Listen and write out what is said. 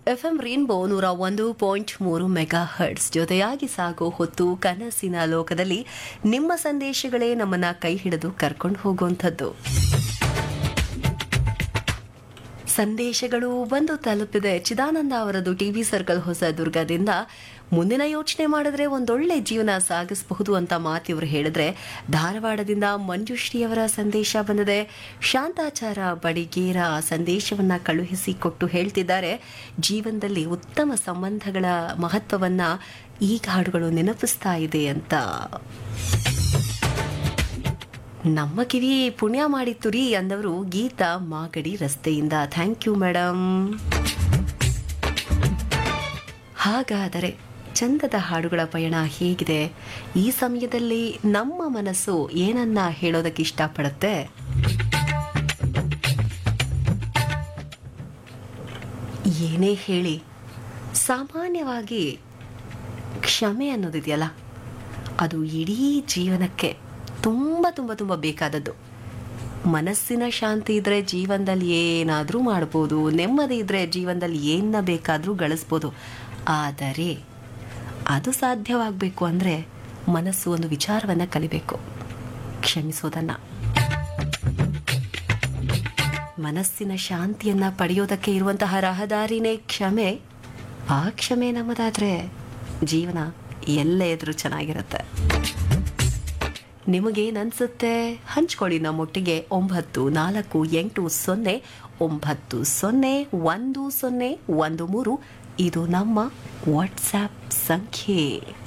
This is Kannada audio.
ಎಫ್ಎಂ ರೇನ್ಬೋ ನೂರ ಒಂದು ಪಾಯಿಂಟ್ ಮೂರು ಮೆಗಾ ಹರ್ಟ್ಸ್ ಜೊತೆಯಾಗಿ ಸಾಗೋ ಹೊತ್ತು ಕನಸಿನ ಲೋಕದಲ್ಲಿ ನಿಮ್ಮ ಸಂದೇಶಗಳೇ ನಮ್ಮನ್ನ ಕೈ ಹಿಡಿದು ಕರ್ಕೊಂಡು ಹೋಗುವಂಥದ್ದು ಸಂದೇಶಗಳು ಬಂದು ತಲುಪಿದೆ ಚಿದಾನಂದ ಅವರದು ಟಿವಿ ಸರ್ಕಲ್ ಹೊಸದುರ್ಗದಿಂದ ಮುಂದಿನ ಯೋಚನೆ ಮಾಡಿದ್ರೆ ಒಂದೊಳ್ಳೆ ಜೀವನ ಸಾಗಿಸಬಹುದು ಅಂತ ಮಾತು ಇವರು ಹೇಳಿದ್ರೆ ಧಾರವಾಡದಿಂದ ಮಂಜುಶ್ರೀ ಅವರ ಸಂದೇಶ ಬಂದಿದೆ ಶಾಂತಾಚಾರ ಬಡಿಗೇರ ಸಂದೇಶವನ್ನ ಕಳುಹಿಸಿ ಕೊಟ್ಟು ಹೇಳ್ತಿದ್ದಾರೆ ಜೀವನದಲ್ಲಿ ಉತ್ತಮ ಸಂಬಂಧಗಳ ಮಹತ್ವವನ್ನ ಈ ಹಾಡುಗಳು ನೆನಪಿಸ್ತಾ ಇದೆ ಅಂತ ನಮ್ಮ ಕಿವಿ ಪುಣ್ಯ ಮಾಡಿತ್ತು ರೀ ಅಂದವರು ಗೀತಾ ಮಾಗಡಿ ರಸ್ತೆಯಿಂದ ಥ್ಯಾಂಕ್ ಯು ಮೇಡಮ್ ಹಾಗಾದರೆ ಚಂದದ ಹಾಡುಗಳ ಪಯಣ ಹೇಗಿದೆ ಈ ಸಮಯದಲ್ಲಿ ನಮ್ಮ ಮನಸ್ಸು ಏನನ್ನ ಹೇಳೋದಕ್ಕೆ ಇಷ್ಟಪಡುತ್ತೆ ಏನೇ ಹೇಳಿ ಸಾಮಾನ್ಯವಾಗಿ ಕ್ಷಮೆ ಅನ್ನೋದಿದೆಯಲ್ಲ ಅದು ಇಡೀ ಜೀವನಕ್ಕೆ ತುಂಬ ತುಂಬ ತುಂಬ ಬೇಕಾದದ್ದು ಮನಸ್ಸಿನ ಶಾಂತಿ ಇದ್ರೆ ಜೀವನದಲ್ಲಿ ಏನಾದರೂ ಮಾಡ್ಬೋದು ನೆಮ್ಮದಿ ಇದ್ರೆ ಜೀವನದಲ್ಲಿ ಏನ ಬೇಕಾದರೂ ಗಳಿಸ್ಬೋದು ಆದರೆ ಅದು ಸಾಧ್ಯವಾಗಬೇಕು ಅಂದರೆ ಮನಸ್ಸು ಒಂದು ವಿಚಾರವನ್ನು ಕಲಿಬೇಕು ಕ್ಷಮಿಸೋದನ್ನು ಮನಸ್ಸಿನ ಶಾಂತಿಯನ್ನ ಪಡೆಯೋದಕ್ಕೆ ಇರುವಂತಹ ರಹದಾರಿನೇ ಕ್ಷಮೆ ಆ ಕ್ಷಮೆ ನಮ್ಮದಾದ್ರೆ ಜೀವನ ಎಲ್ಲೇ ಇದ್ರೂ ಚೆನ್ನಾಗಿರುತ್ತೆ ನಿಮಗೇನನ್ಸುತ್ತೆ ಹಂಚ್ಕೊಳ್ಳಿ ನಮ್ಮೊಟ್ಟಿಗೆ ಒಂಬತ್ತು ನಾಲ್ಕು ಎಂಟು ಸೊನ್ನೆ ಒಂಬತ್ತು ಸೊನ್ನೆ ಒಂದು ಸೊನ್ನೆ ಒಂದು ಮೂರು ಇದು ನಮ್ಮ ವಾಟ್ಸ್ಆ್ಯಪ್ ಸಂಖ್ಯೆ